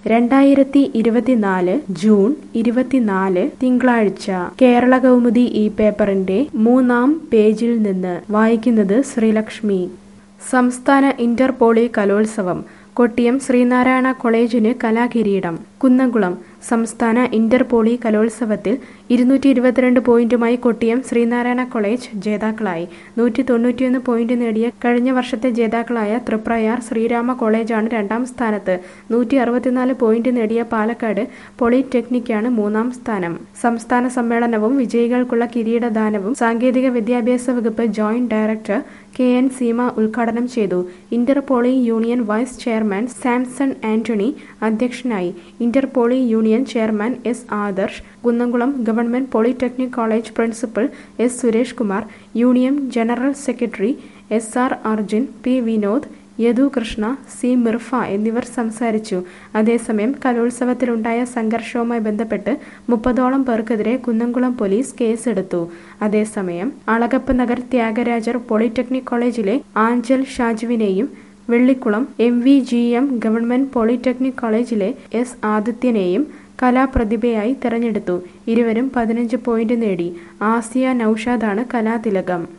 രണ്ടായിരത്തി ഇരുപത്തിനാല് ജൂൺ ഇരുപത്തിനാല് തിങ്കളാഴ്ച കേരള കൗമുദി ഈ പേപ്പറിന്റെ മൂന്നാം പേജിൽ നിന്ന് വായിക്കുന്നത് ശ്രീലക്ഷ്മി സംസ്ഥാന ഇന്റർ പോളി കലോത്സവം കൊട്ടിയം ശ്രീനാരായണ കോളേജിന് കലാകിരീടം കുന്നംകുളം സംസ്ഥാന ഇന്റർ പോളി കലോത്സവത്തിൽ ഇരുന്നൂറ്റി ഇരുപത്തിരണ്ട് പോയിന്റുമായി കൊട്ടിയം ശ്രീനാരായണ കോളേജ് ജേതാക്കളായി നൂറ്റി തൊണ്ണൂറ്റിയൊന്ന് പോയിന്റ് നേടിയ കഴിഞ്ഞ വർഷത്തെ ജേതാക്കളായ തൃപ്രയാർ ശ്രീരാമ കോളേജാണ് രണ്ടാം സ്ഥാനത്ത് നൂറ്റി അറുപത്തിനാല് പോയിന്റ് നേടിയ പാലക്കാട് പോളിടെക്നിക്കാണ് മൂന്നാം സ്ഥാനം സംസ്ഥാന സമ്മേളനവും വിജയികൾക്കുള്ള കിരീടദാനവും സാങ്കേതിക വിദ്യാഭ്യാസ വകുപ്പ് joint director K N Seema ഉദ്ഘാടനം ചെയ്തു inter poly union vice chairman Samson Antony അധ്യക്ഷനായി inter poly union chairman S Adarsh Kunnamkulam government polytechnic college principal S Suresh Kumar union general secretary S R Arjun P Vinod Yadu Krishna C Mirfa എന്നിവർ സംസാരിച്ചു അതേസമയം കലോത്സവത്തിലുണ്ടായ സംഘർഷവുമായി ബന്ധപ്പെട്ട് മുപ്പതോളം പേർക്കെതിരെ കുന്നംകുളം പോലീസ് കേസെടുത്തു അതേസമയം അളഗപ്പ് നഗർ ത്യാഗരാജർ പോളിടെക്നിക് കോളേജിലെ ആഞ്ചൽ ഷാജുവിനെയും Vellikulam M V G M government polytechnic കോളേജിലെ എസ് ആദിത്യനെയും കലാപ്രതിഭയായി തെരഞ്ഞെടുത്തു ഇരുവരും പതിനഞ്ച് പോയിന്റ് നേടി ആസിയ നൌഷാദാണ് കലാതിലകം